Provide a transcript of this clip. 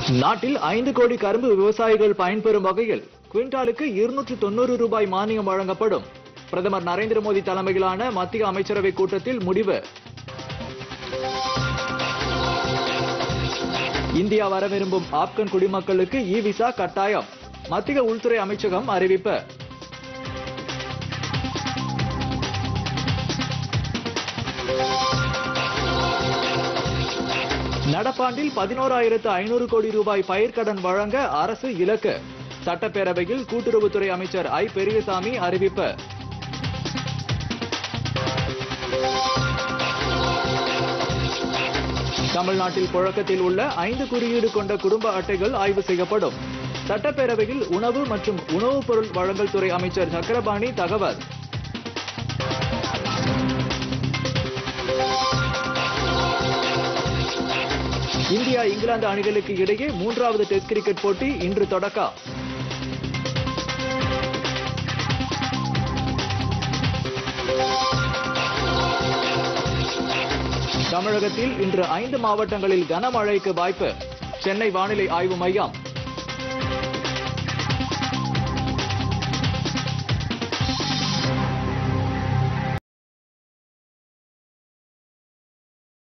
நாட்டில் ஐந்து கோடி கரும்பு விவசாயிகள் பயன்பெறும் வகையில் குவிண்டாலுக்கு இருநூற்று தொண்ணூறு ரூபாய் மானியம் வழங்கப்படும் பிரதமர் நரேந்திர மோடி தலைமையிலான மத்திய அமைச்சரவை கூட்டத்தில் முடிவு இந்தியா வர விரும்பும் ஆப்கன் குடிமக்களுக்கு இ விசா கட்டாயம் மத்திய உள்துறை அமைச்சகம் அறிவிப்பு நடப்பாண்டில் பதினோராயிரத்து ஐநூறு கோடி ரூபாய் பயிர்க்கடன் வழங்க அரசு இலக்கு சட்டப்பேரவையில் கூட்டுறவுத்துறை அமைச்சர் ஐ பெரியசாமி அறிவிப்பு தமிழ்நாட்டில் புழக்கத்தில் உள்ள ஐந்து குறியீடு கொண்ட குடும்ப அட்டைகள் ஆய்வு செய்யப்படும் சட்டப்பேரவையில் உணவு மற்றும் உணவுப் பொருள் வழங்கல் துறை அமைச்சர் சக்கரபாணி தகவல் இந்தியா இங்கிலாந்து அணிகளுக்கு இடையே மூன்றாவது டெஸ்ட் கிரிக்கெட் போட்டி இன்று தொடக்கம் தமிழகத்தில் இன்று ஐந்து மாவட்டங்களில் கனமழைக்கு வாய்ப்பு சென்னை வானிலை ஆய்வு மையம்